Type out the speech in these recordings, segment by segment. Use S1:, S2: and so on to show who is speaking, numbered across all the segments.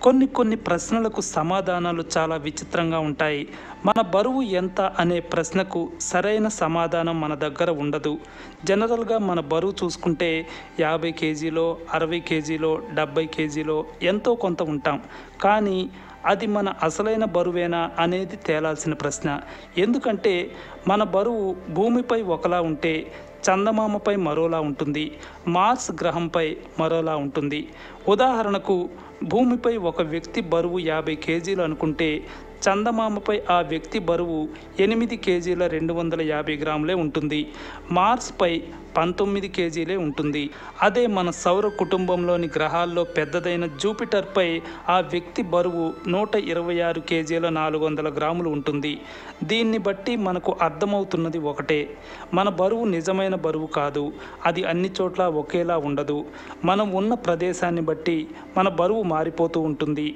S1: కొన్ని కొన్ని ప్రశ్నలకు సమాధానాలు చాలా విచిత్రంగా ఉంటాయి మన బరువు ఎంత అనే ప్రశ్నకు సరైన సమాధానం మన దగ్గర ఉండదు జనరల్గా మన బరువు చూసుకుంటే యాభై కేజీలో అరవై కేజీలో డెబ్బై కేజీలో ఎంతో కొంత ఉంటాం కానీ అది మన అసలైన బరువేనా అనేది తేలాల్సిన ప్రశ్న ఎందుకంటే మన బరువు భూమిపై ఒకలా ఉంటే చందమామపై మరోలా ఉంటుంది మార్స్ గ్రహంపై మరోలా ఉంటుంది ఉదాహరణకు భూమిపై ఒక వ్యక్తి బరువు యాభై కేజీలు అనుకుంటే చందమామపై ఆ వ్యక్తి బరువు ఎనిమిది కేజీల రెండు వందల యాభై గ్రాములే ఉంటుంది మార్స్పై పంతొమ్మిది కేజీలే ఉంటుంది అదే మన సౌర కుటుంబంలోని గ్రహాల్లో పెద్దదైన జూపిటర్పై ఆ వ్యక్తి బరువు నూట ఇరవై ఆరు కేజీల నాలుగు వందల గ్రాములు ఉంటుంది దీన్ని బట్టి మనకు అర్థమవుతున్నది ఒకటే మన బరువు నిజమైన బరువు కాదు అది అన్ని చోట్ల ఒకేలా ఉండదు మనం ఉన్న ప్రదేశాన్ని బట్టి మన బరువు మారిపోతూ ఉంటుంది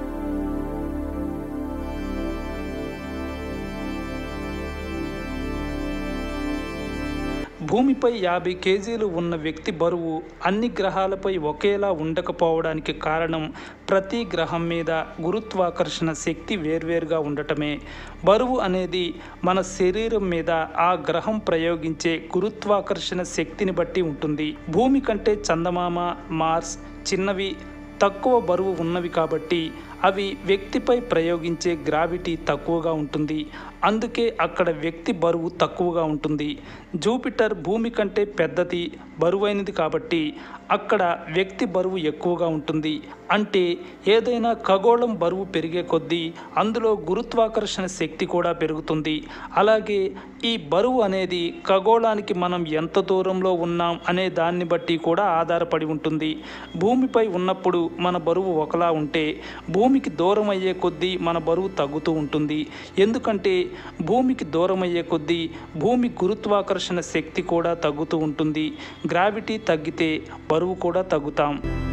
S1: భూమిపై యాభై కేజీలు ఉన్న వ్యక్తి బరువు అన్ని గ్రహాలపై ఒకేలా ఉండకపోవడానికి కారణం ప్రతి గ్రహం మీద గురుత్వాకర్షణ శక్తి వేర్వేరుగా ఉండటమే బరువు అనేది మన శరీరం మీద ఆ గ్రహం ప్రయోగించే గురుత్వాకర్షణ శక్తిని బట్టి ఉంటుంది భూమి కంటే చందమామ మార్స్ చిన్నవి తక్కువ బరువు ఉన్నవి కాబట్టి అవి వ్యక్తిపై ప్రయోగించే గ్రావిటీ తక్కువగా ఉంటుంది అందుకే అక్కడ వ్యక్తి బరువు తక్కువగా ఉంటుంది జూపిటర్ భూమి కంటే పెద్దది బరువైనది కాబట్టి అక్కడ వ్యక్తి బరువు ఎక్కువగా ఉంటుంది అంటే ఏదైనా ఖగోళం బరువు పెరిగే కొద్దీ అందులో గురుత్వాకర్షణ శక్తి కూడా పెరుగుతుంది అలాగే ఈ బరువు అనేది ఖగోళానికి మనం ఎంత దూరంలో ఉన్నాం అనే దాన్ని బట్టి కూడా ఆధారపడి ఉంటుంది భూమిపై ఉన్నప్పుడు మన బరువు ఒకలా ఉంటే భూమికి దూరం అయ్యే కొద్దీ మన బరువు తగ్గుతూ ఉంటుంది ఎందుకంటే భూమికి దూరం అయ్యే కొద్దీ భూమి గురుత్వాకర్షణ శక్తి కూడా తగ్గుతూ ఉంటుంది గ్రావిటీ తగ్గితే బరువు కూడా తగ్గుతాం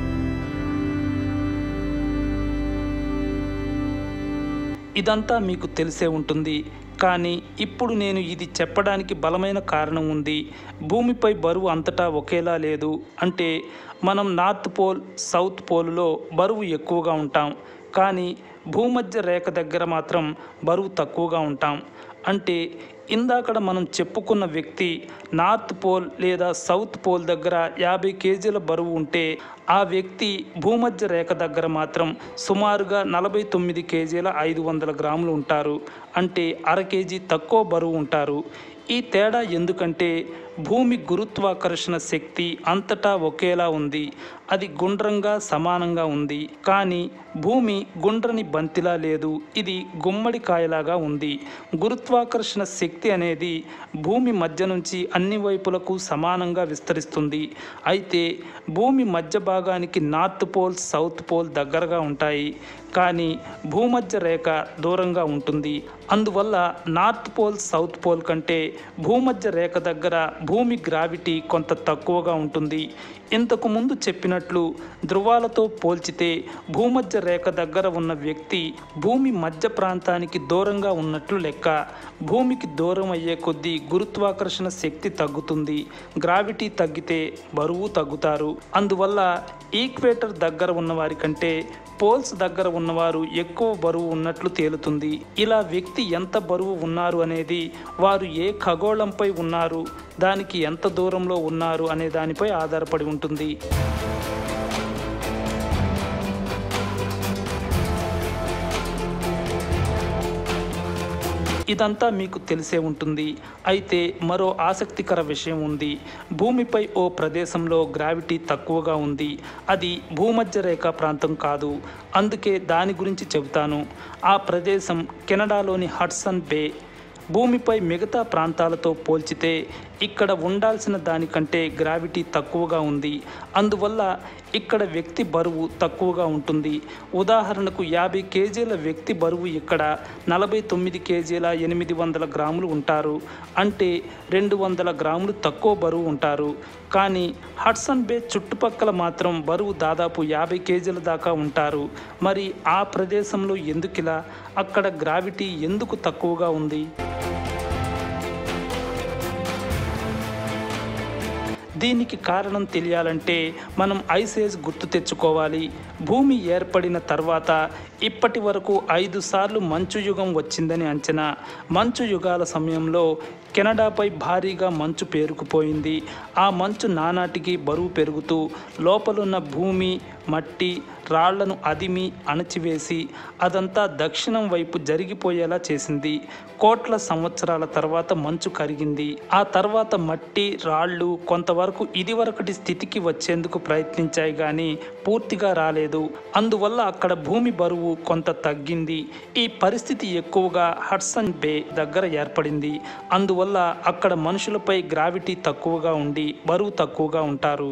S1: ఇదంతా మీకు తెలిసే ఉంటుంది కానీ ఇప్పుడు నేను ఇది చెప్పడానికి బలమైన కారణం ఉంది భూమిపై బరువు అంతటా ఒకేలా లేదు అంటే మనం నార్త్ పోల్ సౌత్ పోల్లో బరువు ఎక్కువగా ఉంటాం కానీ భూమధ్య రేఖ దగ్గర మాత్రం బరువు తక్కువగా ఉంటాం అంటే ఇందాకడ మనం చెప్పుకున్న వ్యక్తి నార్త్ పోల్ లేదా సౌత్ పోల్ దగ్గర యాభై కేజీల బరువు ఉంటే ఆ వ్యక్తి భూమధ్య రేఖ దగ్గర మాత్రం సుమారుగా నలభై తొమ్మిది కేజీల ఐదు వందల గ్రాములు ఉంటారు అంటే అర కేజీ తక్కువ బరువు ఉంటారు ఈ తేడా ఎందుకంటే భూమి గురుత్వాకర్షణ శక్తి అంతటా ఒకేలా ఉంది అది గుండ్రంగా సమానంగా ఉంది కానీ భూమి గుండ్రని బంతిలా లేదు ఇది గుమ్మడికాయలాగా ఉంది గురుత్వాకర్షణ శక్తి అనేది భూమి మధ్య నుంచి అన్ని వైపులకు సమానంగా విస్తరిస్తుంది అయితే భూమి మధ్య భాగానికి నార్త్ పోల్ సౌత్ పోల్ దగ్గరగా ఉంటాయి కానీ భూమధ్య రేఖ దూరంగా ఉంటుంది అందువల్ల నార్త్ పోల్ సౌత్ పోల్ కంటే భూమధ్య రేఖ దగ్గర భూమి గ్రావిటీ కొంత తక్కువగా ఉంటుంది ఇంతకు ముందు చెప్పినట్లు ధృవాలతో పోల్చితే భూమధ్య రేఖ దగ్గర ఉన్న వ్యక్తి భూమి మధ్య ప్రాంతానికి దూరంగా ఉన్నట్లు లెక్క భూమికి దూరం అయ్యే కొద్దీ గురుత్వాకర్షణ శక్తి తగ్గుతుంది గ్రావిటీ తగ్గితే బరువు తగ్గుతారు అందువల్ల ఈక్వేటర్ దగ్గర ఉన్న వారి కంటే పోల్స్ దగ్గర ఉన్నవారు ఎక్కువ బరువు ఉన్నట్లు తేలుతుంది ఇలా వ్యక్తి ఎంత బరువు ఉన్నారు అనేది వారు ఏ ఖగోళంపై ఉన్నారు దానికి ఎంత దూరంలో ఉన్నారు అనే దానిపై ఆధారపడి ఉంటుంది ఇదంతా మీకు తెలిసే ఉంటుంది అయితే మరో ఆసక్తికర విషయం ఉంది భూమిపై ఓ ప్రదేశంలో గ్రావిటీ తక్కువగా ఉంది అది భూమధ్య రేఖ ప్రాంతం కాదు అందుకే దాని గురించి చెబుతాను ఆ ప్రదేశం కెనడాలోని హడ్సన్ బే భూమిపై మిగతా ప్రాంతాలతో పోల్చితే ఇక్కడ ఉండాల్సిన దానికంటే గ్రావిటీ తక్కువగా ఉంది అందువల్ల ఇక్కడ వ్యక్తి బరువు తక్కువగా ఉంటుంది ఉదాహరణకు యాభై కేజీల వ్యక్తి బరువు ఇక్కడ నలభై తొమ్మిది కేజీల ఎనిమిది వందల గ్రాములు ఉంటారు అంటే రెండు వందల గ్రాములు తక్కువ బరువు ఉంటారు కానీ హడ్సన్ బే చుట్టుపక్కల మాత్రం బరువు దాదాపు యాభై కేజీల దాకా ఉంటారు మరి ఆ ప్రదేశంలో ఎందుకిలా అక్కడ గ్రావిటీ ఎందుకు తక్కువగా ఉంది దీనికి కారణం తెలియాలంటే మనం ఐసేజ్ గుర్తు తెచ్చుకోవాలి భూమి ఏర్పడిన తర్వాత ఇప్పటి వరకు ఐదు సార్లు మంచు యుగం వచ్చిందని అంచనా మంచు యుగాల సమయంలో కెనడాపై భారీగా మంచు పేరుకుపోయింది ఆ మంచు నానాటికి బరువు పెరుగుతూ లోపలున్న భూమి మట్టి రాళ్లను అదిమి అణచివేసి అదంతా దక్షిణం వైపు జరిగిపోయేలా చేసింది కోట్ల సంవత్సరాల తర్వాత మంచు కరిగింది ఆ తర్వాత మట్టి రాళ్ళు కొంతవరకు ఇదివరకటి స్థితికి వచ్చేందుకు ప్రయత్నించాయి కానీ పూర్తిగా రాలేదు అందువల్ల అక్కడ భూమి బరువు కొంత తగ్గింది ఈ పరిస్థితి ఎక్కువగా హడ్సన్ బే దగ్గర ఏర్పడింది అందువల్ల అక్కడ మనుషులపై గ్రావిటీ తక్కువగా ఉండి బరువు తక్కువగా ఉంటారు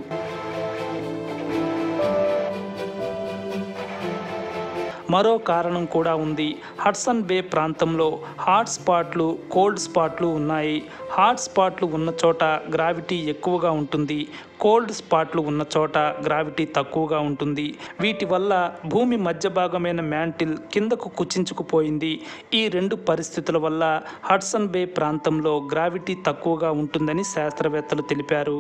S1: మరో కారణం కూడా ఉంది హడ్సన్ బే ప్రాంతంలో హాట్ స్పాట్లు కోల్డ్ స్పాట్లు ఉన్నాయి హాట్ స్పాట్లు ఉన్న చోట గ్రావిటీ ఎక్కువగా ఉంటుంది కోల్డ్ స్పాట్లు ఉన్న చోట గ్రావిటీ తక్కువగా ఉంటుంది వీటి వల్ల భూమి మధ్య భాగమైన మ్యాంటిల్ కిందకు కుచించుకుపోయింది ఈ రెండు పరిస్థితుల వల్ల హడ్సన్ బే ప్రాంతంలో గ్రావిటీ తక్కువగా ఉంటుందని శాస్త్రవేత్తలు తెలిపారు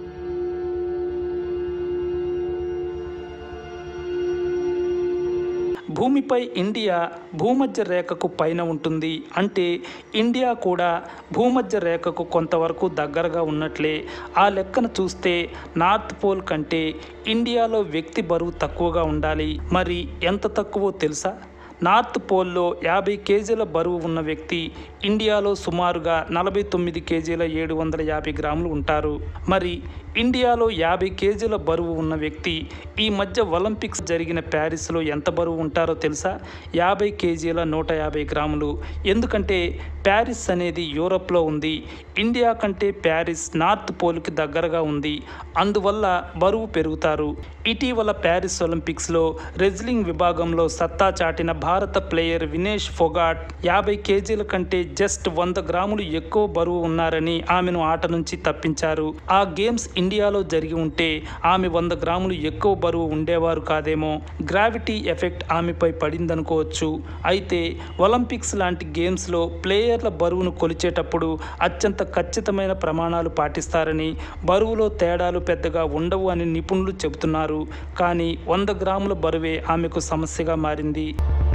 S1: భూమిపై ఇండియా భూమధ్య రేఖకు పైన ఉంటుంది అంటే ఇండియా కూడా భూమధ్య రేఖకు కొంతవరకు దగ్గరగా ఉన్నట్లే ఆ లెక్కన చూస్తే నార్త్ పోల్ కంటే ఇండియాలో వ్యక్తి బరువు తక్కువగా ఉండాలి మరి ఎంత తక్కువో తెలుసా నార్త్ పోల్లో యాభై కేజీల బరువు ఉన్న వ్యక్తి ఇండియాలో సుమారుగా నలభై తొమ్మిది కేజీల ఏడు వందల యాభై గ్రాములు ఉంటారు మరి ఇండియాలో యాభై కేజీల బరువు ఉన్న వ్యక్తి ఈ మధ్య ఒలింపిక్స్ జరిగిన ప్యారిస్లో ఎంత బరువు ఉంటారో తెలుసా యాభై కేజీల నూట యాభై గ్రాములు ఎందుకంటే ప్యారిస్ అనేది యూరప్లో ఉంది ఇండియా కంటే ప్యారిస్ నార్త్ పోల్కి దగ్గరగా ఉంది అందువల్ల బరువు పెరుగుతారు ఇటీవల ప్యారిస్ ఒలింపిక్స్లో రెజ్లింగ్ విభాగంలో సత్తా చాటిన భారత ప్లేయర్ వినేష్ ఫొగాట్ యాభై కేజీల కంటే జస్ట్ వంద గ్రాములు ఎక్కువ బరువు ఉన్నారని ఆమెను ఆట నుంచి తప్పించారు ఆ గేమ్స్ ఇండియాలో జరిగి ఉంటే ఆమె వంద గ్రాములు ఎక్కువ బరువు ఉండేవారు కాదేమో గ్రావిటీ ఎఫెక్ట్ ఆమెపై పడిందనుకోవచ్చు అయితే ఒలింపిక్స్ లాంటి గేమ్స్లో ప్లేయర్ల బరువును కొలిచేటప్పుడు అత్యంత ఖచ్చితమైన ప్రమాణాలు పాటిస్తారని బరువులో తేడాలు పెద్దగా ఉండవు అని నిపుణులు చెబుతున్నారు కానీ వంద గ్రాముల బరువే ఆమెకు సమస్యగా మారింది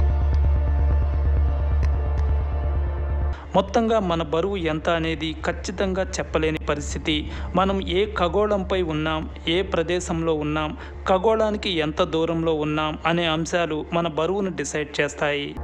S1: మొత్తంగా మన బరువు ఎంత అనేది ఖచ్చితంగా చెప్పలేని పరిస్థితి మనం ఏ ఖగోళంపై ఉన్నాం ఏ ప్రదేశంలో ఉన్నాం ఖగోళానికి ఎంత దూరంలో ఉన్నాం అనే అంశాలు మన బరువును డిసైడ్ చేస్తాయి